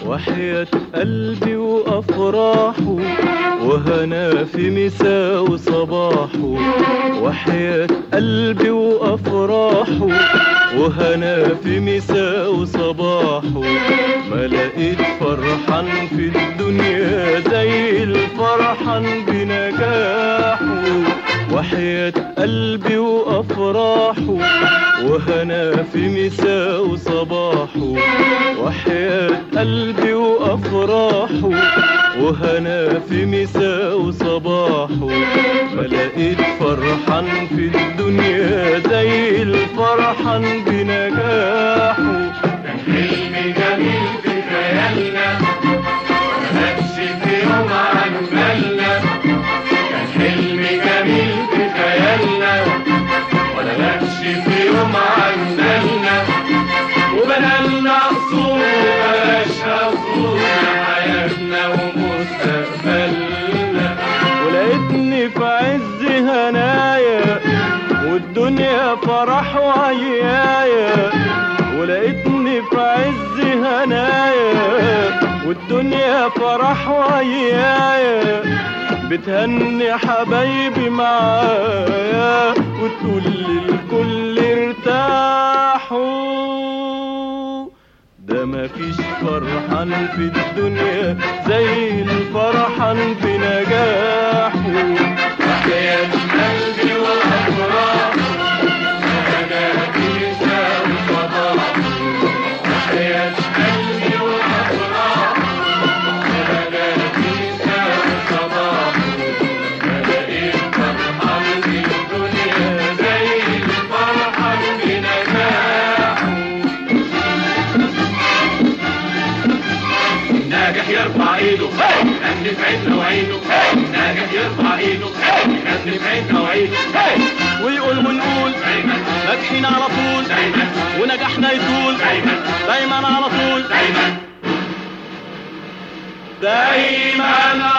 وحياة قلبي وأفراحه وهنا في مساء وصباحه وحياة قلبي وأفراحه وهنا في مساء وصباحه ما لقيت فرحان في الدنيا زي الفرحان بنجاحه وحياة قلبي وأفراحه وهنا في مساء وصباحه وحياة قلبي وأفراحه وهنا في مساء وصباحه ما لقيت فرحان في الدنيا زي الفرحان بنجاحه حلم جميل في خيالنا مبقاش في يوم عن بالنا كان حلم جميل في خيالنا ولا نفش في يوم عن بالنا وبنالنا قصور وبلاش قصور حياتنا ومستقبلنا ولقيتني في عز هنايا والدنيا فرح وعيايا ولقيتني في عز هنايا والدنيا فرح وعيايا بتهني حبايبي معايا وتقول للكل ارتاحوا ده مفيش فرحان في الدنيا زي الفرحان في نجاحه وحياة قلبي وأفراح أنا كنيسة وصباح وحياة قلبي وأفراح أنا كنيسة وصباح بلاقي فرحان في الدنيا زي الفرحان بنجاحه ناجح يرفع ايده يغني في عيننا وعيده ناجح يرفع ايده يغني في عيننا وعيده ويقول ونقول دايما ناجحين على طول دايما ونجاحنا يطول دايما دايما على طول دايما دايما